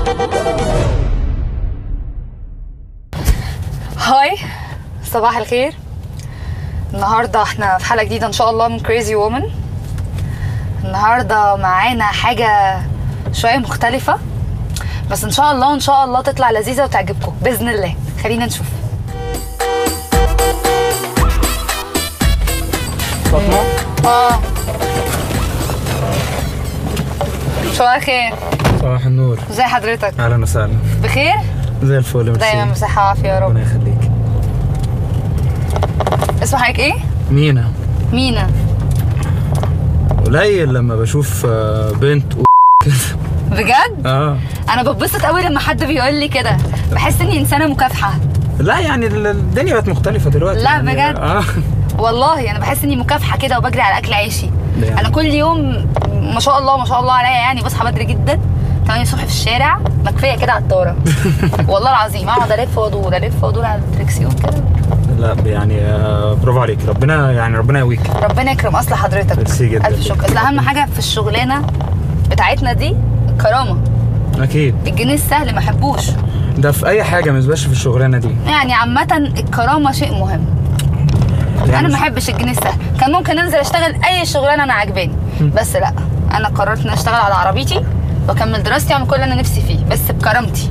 هاي صباح الخير النهارده احنا في حلقه جديده ان شاء الله من كريزي وومن النهارده معانا حاجه شويه مختلفه بس ان شاء الله ان شاء الله تطلع لذيذه وتعجبكم باذن الله خلينا نشوف فاطمه اه صباح الخير صباح النور ازي حضرتك اهلا وسهلا بخير زي الفل ميرسي دايما بصحه وعافيه يا رب ربنا يخليك اسم حضرتك ايه مينا مينا قليل لما بشوف آه، بنت و... بجد اه انا بتبسط قوي لما حد بيقول لي كده بحس اني انسانه مكافحه لا يعني ال- الدنيا بقت مختلفه دلوقتي لا، يعني بجد؟ اه والله انا بحس اني مكافحه كده وبجري على اكل عيشي ده يعني. انا كل يوم ما شاء الله ما شاء الله عليا يعني بصحى بدري جدا 8 الصبح في الشارع مكفيه كده على الطاره والله العظيم اقعد الف وادور الف وادور على الدركسيون كده لا يعني آه، برافو عليك ربنا يعني ربنا يقويك ربنا يكرم اصل حضرتك ميرسي جدا. الف شكر اصل اهم حاجه في الشغلانه بتاعتنا دي الكرامه اكيد الجنيه السهل ما احبوش ده في اي حاجه مش بس في الشغلانه دي يعني عامه الكرامه شيء مهم يعني انا مش- ما احبش الجنيه السهل كان ممكن انزل اشتغل اي شغلانه انا عاجباني بس لا انا قررت ان أنا اشتغل على عربيتي واكمل دراستي واعمل كل اللي انا نفسي فيه بس بكرامتي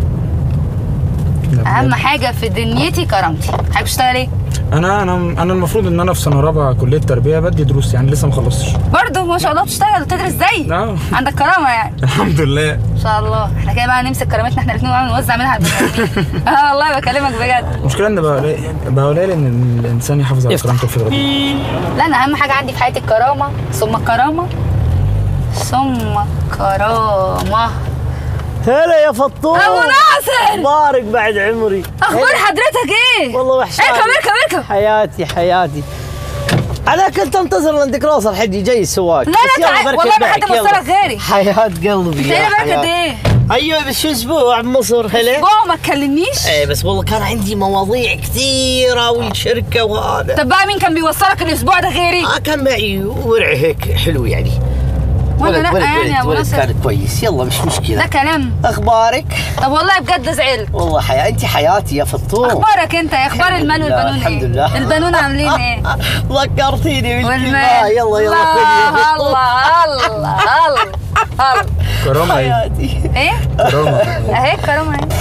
لا، اهم بجد. حاجه في دنيتي كرامتي حضرتك بتشتغل ايه انا انا انا المفروض ان انا في سنه رابعه كليه تربيه بدي دروس يعني لسه ما خلصتش برضه ما شاء الله بتشتغل وتدرس زي اه عندك كرامه يعني الحمد لله ان شاء الله احنا كده بقى نمسك كرامتنا احنا الاثنين ونوزع منها على البني آدمين. اه والله بكلمك بجد المشكله ان بقى قليل بقى قليل ان الانسان يحافظ على كرامته الفطره دي لا انا اهم حاجه عندي في حياتي الكرامه ثم الكرامه ثم الكرامه هلا يا فطوم ابو ناصر مبارك بعد عمري اخبار حضرتك ايه والله وحشاني. اركب اركب اركب حياتي حياتي انا كنت انتظر لندك نوصل حدي جاي السواق لا، بس لا، يلا تعال. بركب والله ما حد معك، يلا. موصلك غيري. حياة قلبي انت يا ايه بركد حياة. ايه ايوه بس شو اسبوع بمصر هلا اسبوع وما تكلمنيش ايه بس والله كان عندي مواضيع كثيرة والشركة وهذا طب بقى مين كان بيوصلك الاسبوع ده غيري آه كان معي ورع هيك حلو يعني وانا لا ولد يعني يا ابو ولد ناصر كان كويس يلا مش ده مشكلة كلام اخبارك طب والله بجد زعلت والله حياة انت حياتي يا فطوم اخبارك انت يا اخبار الحمد المال لله، والبنون الحمد ايه لله. البنون عاملين ايه ذكرتيني بالكلمة والمال يلا يلا خذي يا الله فطوم. الله الله الله الله كرامه ايه حياتي ايه كرامه اهي الكرامه اهي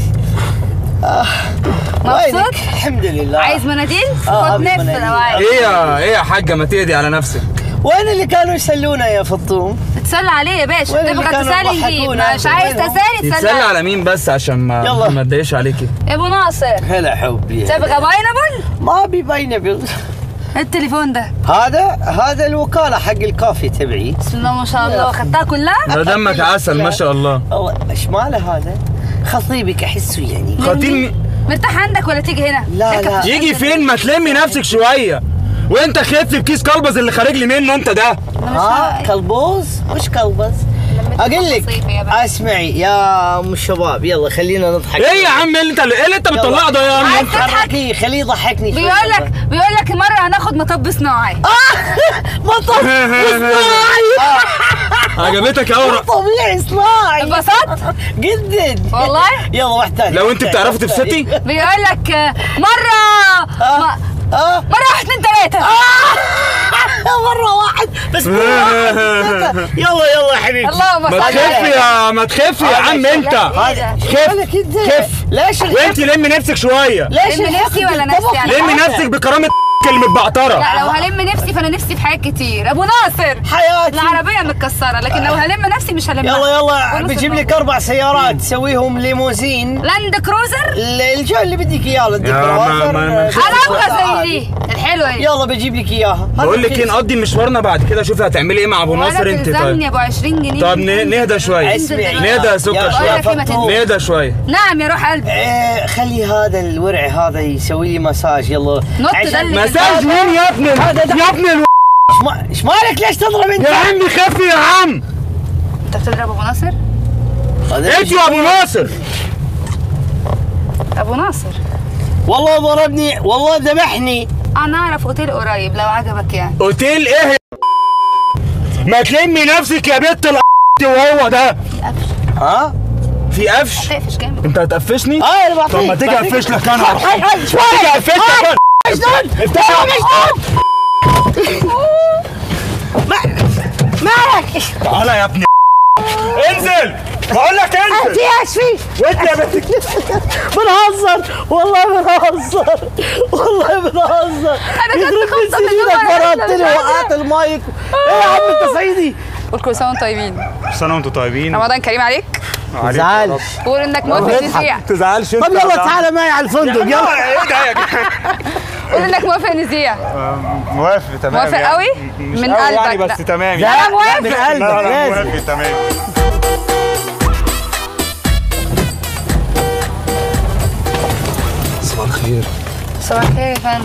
وينك؟ مبسوط الحمد لله عايز مناديل آه، خد أبي نف مناديل. لو عايز ايه يا ايه يا حاجه ما تهدي على نفسك وين اللي كانوا يسلونا يا فطوم؟ تتسلى عليه يا باشا وين اللي تبغى كانوا تسالي نجيب يضحكونا؟ مش عايز وينهم؟ تسالي يتسلى تسالي على مين بس عشان ما يلا. ما اتضايقش عليكي يا ابو ناصر هلا حبي تبغى باينابل ما ابي باينابل التليفون ده هذا هذا الوكاله حق الكافي تبعي بسم الله ما شاء الله خدتها كلها ده دمك عسل ما شاء الله والله ايش ماله هذا؟ خطيبك احسه يعني خطيب مرتاح عندك ولا تيجي هنا لا، اركب لا. في يجي الشنطة. فين ما تلمي نفسك شويه وانت خدت بكيس كلبز اللي خارج لي منه انت ده أنا مش ها ه- كلبوز مش كلبز لميت اقول لك صيفي يا باشا. اسمعي يا ام الشباب يلا خلينا نضحك ايه يا عم اللي انت ايه اللي انت بتطلعه ده يا عم عايز انت حركيه خليه يضحكني شوي بيقول لك يلا. بيقول لك مره هناخد مطب صناعي مطب صناعي عجبتك قوي طبيعي صناعي اتبسطت جدا والله؟ يلا واحد ثاني لو انت بتعرفي تبسطي بيقول لك آه، مره م- اه مره واحد اتنين تلاته مرة واحد بس مرة واحد. يلا يلا يا حبيبتي اللهم ما صل على تخفي النبي. يا ما تخفي يا عم انت هذا خف مالك انت خف ليش وانت لمي نفسك شويه ليش لم نفسي ولا نفسي يعني؟ لمي نفسك بكرامه اللي متبعتره لا لو هلم نفسي فانا نفسي في حاجات كتير ابو ناصر حياتي العربيه متكسره لكن لو هلم نفسي مش هلمها يلا يلا ونص بجيب النص. لك اربع سيارات تسويهم ليموزين لاند كروزر ال- الجو اللي بدك اياه بدك يا ما- كروزر، ما- ما- بس انا ابغى عادي. زي دي الحلوه دي يلا بجيب لك اياها هذا بقول لك ايه رخيص. نقضي مشوارنا بعد كده شوفي هتعملي ايه مع ابو ناصر ولا انت تلزمني طيب ابو 20 جنيه طب ن- نهدى شويه اسمعي نهدى يا سكر يا- شويه بقول لك إيه، ما فطوم. نهدى شويه نعم يا روح قلبي إيه، خلي هذا الورع هذا يسوي لي مساج يلا نط عشان- ده اللي- مساج مين يا ابني هذا ده- يا ابني الو... إيش ما- ايش مالك ليش تضرب انت؟ يا عمي خفي يا عم انت بتضرب ابو ناصر هذا انت يا ابو ناصر ابو ناصر والله ضربني والله ذبحني انا اعرف اوتيل قريب لو عجبك يعني اوتيل ايه يا ما تلمي نفسك يا بنت ال وهو ده في قفش ها في قفش تقفش جامد انت هتقفشني اه انا بعطيك طب ما تيجي بعطيك. اقفش لك انا هاي هاي شوي تيجي اقفش لك انا مجنون افتح مالك تعالى يا ابني انزل بقول لك انزل في ايش في وانت يا بنت بنهزر والله بنهزر والله بنهزر أنا كنت يخرب بيت خايفة من سنينك المرة فرطتني اللي مش وقعت المايك ايه يا عم انت صعيدي قول كل سنه وانتم طيبين سنه وانتم طيبين رمضان كريم عليك عليك يا رب. تزعلش قول انك موافق اضحك. نزيع تزعلش انت طب يلا تعالى معي على الفندق يلا ايه ده يا جدعان قول انك موافق نزيع موافق تمام موافق يعني. قوي؟ مش من قوي قلبك يعني بس لا. تمام لا يعني أنا موافق. من لا قلبك لا لازم موافق تمام صباح الخير صباح الخير يا فندم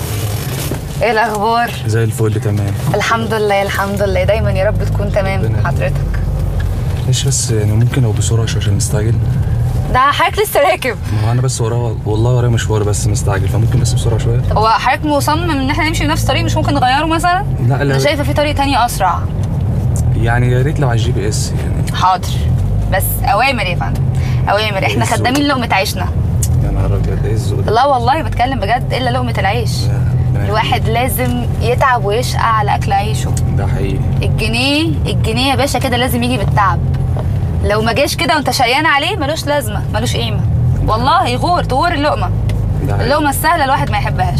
ايه الاخبار زي الفل تمام الحمد لله الحمد لله دايما يا رب تكون تمام ربنا حضرتك معلش بس يعني ممكن لو بسرعه شويه عشان مستعجل ده حضرتك لسه راكب ما هو انا بس وراه والله ورايا مشوار بس مستعجل فممكن بس بسرعه شويه هو حضرتك مصمم ان احنا نمشي بنفس الطريق مش ممكن نغيره مثلا لا انا لا شايفه في طريق تاني اسرع يعني يا ريت لو على الجي بي اس يعني حاضر بس اوامر يا فندم اوامر احنا إيه الذوق؟ خدامين لقمه عيشنا يا نهار ابيض ايه الذوق ده؟ لا والله بتكلم بجد الا لقمه العيش لا، ربنا الواحد لازم يتعب ويشقى على اكل عيشه يخليك. ده حقيقي الجنيه الجنيه يا باشا كده لازم يجي بالتعب لو ما جاش كده وانت شقيان عليه ملوش لازمه ملوش قيمه والله يغور تغور اللقمه ده حقيقي اللقمه السهله الواحد ما يحبهاش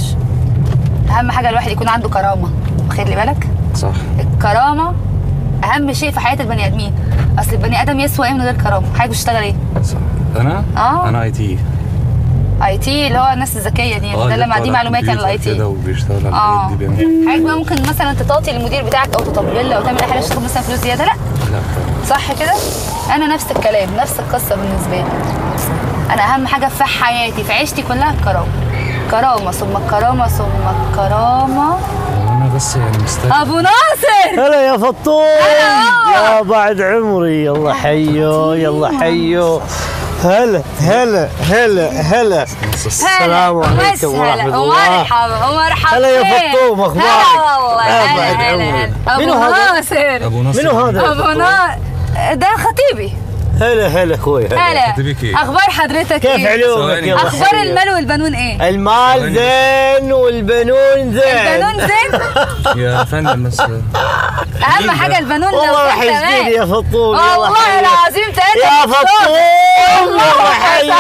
اهم حاجه الواحد يكون عنده كرامه واخد لي بالك صح الكرامه اهم شيء في حياه البني ادمين اصل البني ادم يسوى ايه من غير كرامه حضرتك بتشتغل ايه صح انا آه. انا اي تي اي تي اللي هو الناس الذكيه دي ده اللي معديه معلومات عن الاي تي كده وبيشتغل على اه الحاجات دي بيعمل حضرتك بقى ممكن مثلا تطاطي المدير بتاعك او تطبل له او تعمل اي حاجه عشان تاخد مثلا فلوس زياده لا لا صح كده انا نفس الكلام نفس القصه بالنسبه لي انا اهم حاجه في حياتي في عيشتي كلها الكرامه كرامه ثم الكرامه ثم الكرامه هو انا بس يعني مستعجل ابو ناصر هلا يا فطوم هلا. يا بعد عمري يلا حيو يلا حيو هلا هلا هلا هلا السلام هلا عليكم وسهلا ورحمة الله. ومرحبا ومرحبا هلا يا فطوم، أخبارك؟ هلا والله يا هلا بعد هلا عمري. هلا. منو ابو هذا؟ ناصر ابو نصر منو هذا؟ ابو ناصر ده خطيبي هلا هلا اخوي هلا هلا خطيبك إيه؟ اخبار حضرتك كيف ايه علومك ثواني. يلا اخبار حيو. المال والبنون ايه المال زين والبنون زين البنون زين يا فندم بس اهم حاجه البنون لو والله كان تمام. وحشتني يا فطوم يلا والله حيو. العظيم ثلاثة يا فطوم يلا حيو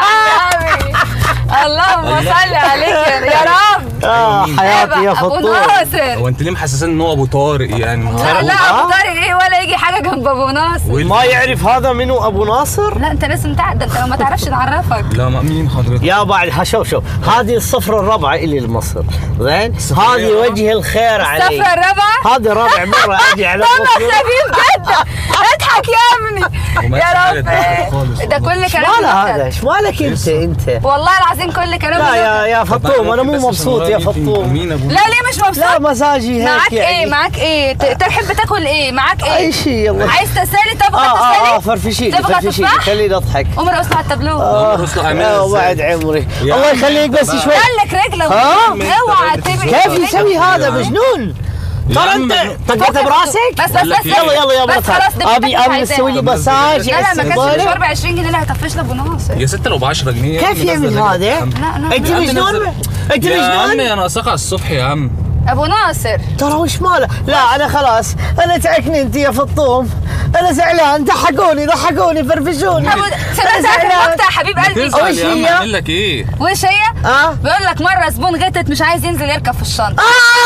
اللهم صل عليك يا- يا رب اه حياتي يا ابو فطوم ناصر هو انت ليه محسسين ان هو ابو طارق يعني لا لا ابو طارق ايه ولا يجي حاجه جنب ابو ناصر وال- ما يعرف هذا منو ابو ناصر لا انت لازم تعدل انت لو ما تعرفش نعرفك لا ما مين حضرتك يا بعد ها شوف شوف هذه الصفرة الرابعة اللي لمصر زين الصفرة هذه الرابعة؟ وجه الخير علي الصفرة الرابعة هذا رابع مرة اجي على طب مصر خفيف جدا اضحك يا ابني وما يا حاجة رب تضحك خالص ده والله. كل ايش كلام ماله نكت. هذا ايش مالك انت انت والله العظيم كل كلام لا يا نكت. يا طب فطوم انا ممكن مو بس عشان مبسوط يا أعرف انت فطوم مين ابو لا ليه مش لا مبسوط مزاجي هيك معاك يعني ايه معاك ايه ت- تحب تاكل ايه معاك اي ايه شيء يلا عايز تسالي طب اه اه اه تسالي فرفشي تبغى فرفشي تفاح؟ خليني اضحك عمر اصنع التابلو آه، رسل أعملها آه، إزاي؟ بعد عمري يا الله عم يخليك أنت بس بقى. شوي قال لك رجله ها؟ اوعى أنت تبعد كيف يسوي هذا مجنون يا ترى عم انت مجنون. طقته براسك بس بس بقول لك بس إيه؟ يلا يلا يا بس بطل خلاص دي ابي بتاعتك ابي عايزاها. اسوي لي طب بس مساج لا لا ما كانش استقبال. المشوار ب 20 جنيه اللي هيطفش لك بناصر يا ست لو ب 10 جنيه كيف يعمل هذا؟ لا لا انت يا عم مجنون نزل. انت يا عم مجنون انا ناقصك على الصبح يا عم ابو ناصر ترى وش ماله لا انا خلاص انا تعكني انت يا فطوم انا زعلان ضحكوني ضحكوني فرفشوني ابو سمعت زعلان. المقطع حبيب قلبي تزعل وش يا عم هي؟ اعمل لك ايه وش هي؟ اه بيقول لك مره زبون غتت مش عايز ينزل يركب في الشنطه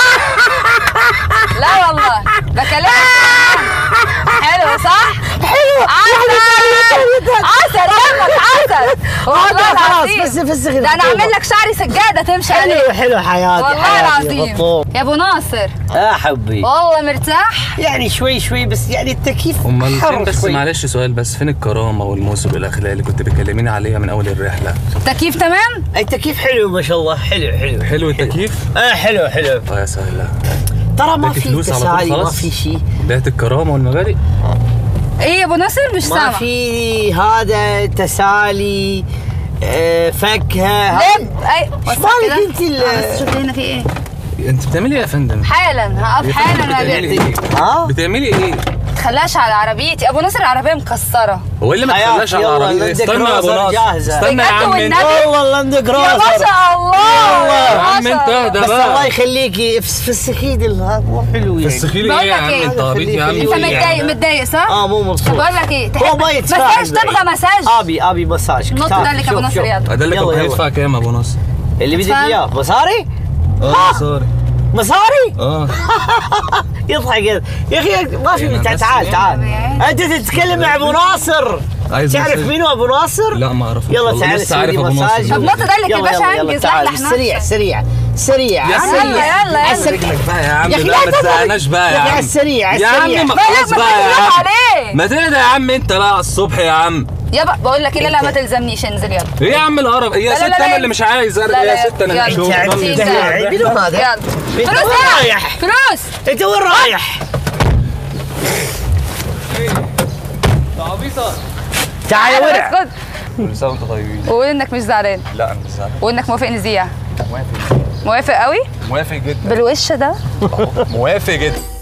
لا والله بكلمك حلو صح؟ حلو عسل عسل دمك عسل والله هذا خلاص العظيم بس فسخ ده انا اعمل لك شعري سجاده تمشي عليه حلو حلو حياتي والله حياتي يا العظيم فطوم يا ابو ناصر يا حبي والله مرتاح يعني شوي شوي بس يعني التكييف امال فين حر بس شوي معلش سؤال بس فين الكرامه والموسم والاخلاق اللي كنت بتكلميني عليها من اول الرحله تكييف تمام؟ التكييف حلو ما شاء الله حلو حلو حلو التكييف اه حلو حلو اه يا سهله ترى ما اديك في فلوس على طول تسالي ما خلاص؟ في شيء بعت الكرامه والمبادئ ايه يا ابو ناصر مش ما سامع في هذا تسالي آه، فكهه لب اي إيش مالك انت ال- آه، بس شوف هنا في ايه انت بتعملي ايه يا فندم حالا هقف حالا بتعملي وابيع ايه ها بتعملي ايه تخلاش على عربيتي ابو ناصر العربيه مكسره هو إيه اللي ما حياتي، تخلاش على يلا، العربيه عندك استنى يا ابو روزر ناصر جاهزة. استنى يا بجد عم انت والنبي. والله عندك يا ما راسر شاء الله يا ما عم شاء انت الله. اهدى بس بقى الله يخليكي في في السخيد اللي مو حلو يعني السخيل بقول ايه يا لك عم ايه؟ انت عبيط يا عم انت خليه متضايق يعني. متضايق صح؟ اه مو مبسوط طب بقول لك ايه هو تحب ما يتفاعل مساج تبغى معي. مساج ابي ابي مساج نط تعال، دلك أبو شوف، نصر شوف. يلا. ادلك يلا، ابو يلا. هيدفع كام يا ابو ناصر اللي بدك ادفع. اياه مصاري؟ اه سوري مصاري؟ اه يضحك يا اخي ما في أنا تعال بس تعال يعني. تعال انت تتكلم مع ابو ناصر عايز تعرف مساج. مين هو ابو ناصر؟ لا ما اعرف يلا والله تعال لسه عارف سوي ابو مساج ناصر طب نط دلك يا يلا، باشا يلا، يلا، انجز تعال. لحلح سريع نفسك. سريع سريع يا سريع. يلا يلا على يلا السريع. رجلك بقى يا عم يا أخي لا لا ما تضرب. تزهقناش بقى يا يا أخي عم على السريع، على يا عم السريع. ما ما خلاص ما بقى يا تضرب عم عليه. ما تهدى يا عم انت لا على الصبح يا عم يابا بقول لك ايه لا لا ما تلزمنيش انزل يلا ايه يا عم القرف لا، يا لا، ست لا، انا لا. اللي مش عايز لا، لا، يا ست انا يلا. مش انت شوف، عندك ضمني. دلع. منو هذا؟ يلا انت فلوس وين يلا. رايح؟ فلوس انت وين رايح؟ تعال يا ورع اسكت كل سنه وانتم طيبين وقول انك مش زعلان لا انا مش زعلان وانك موافق نذيع موافق موافق قوي موافق جدا بالوش ده موافق جدا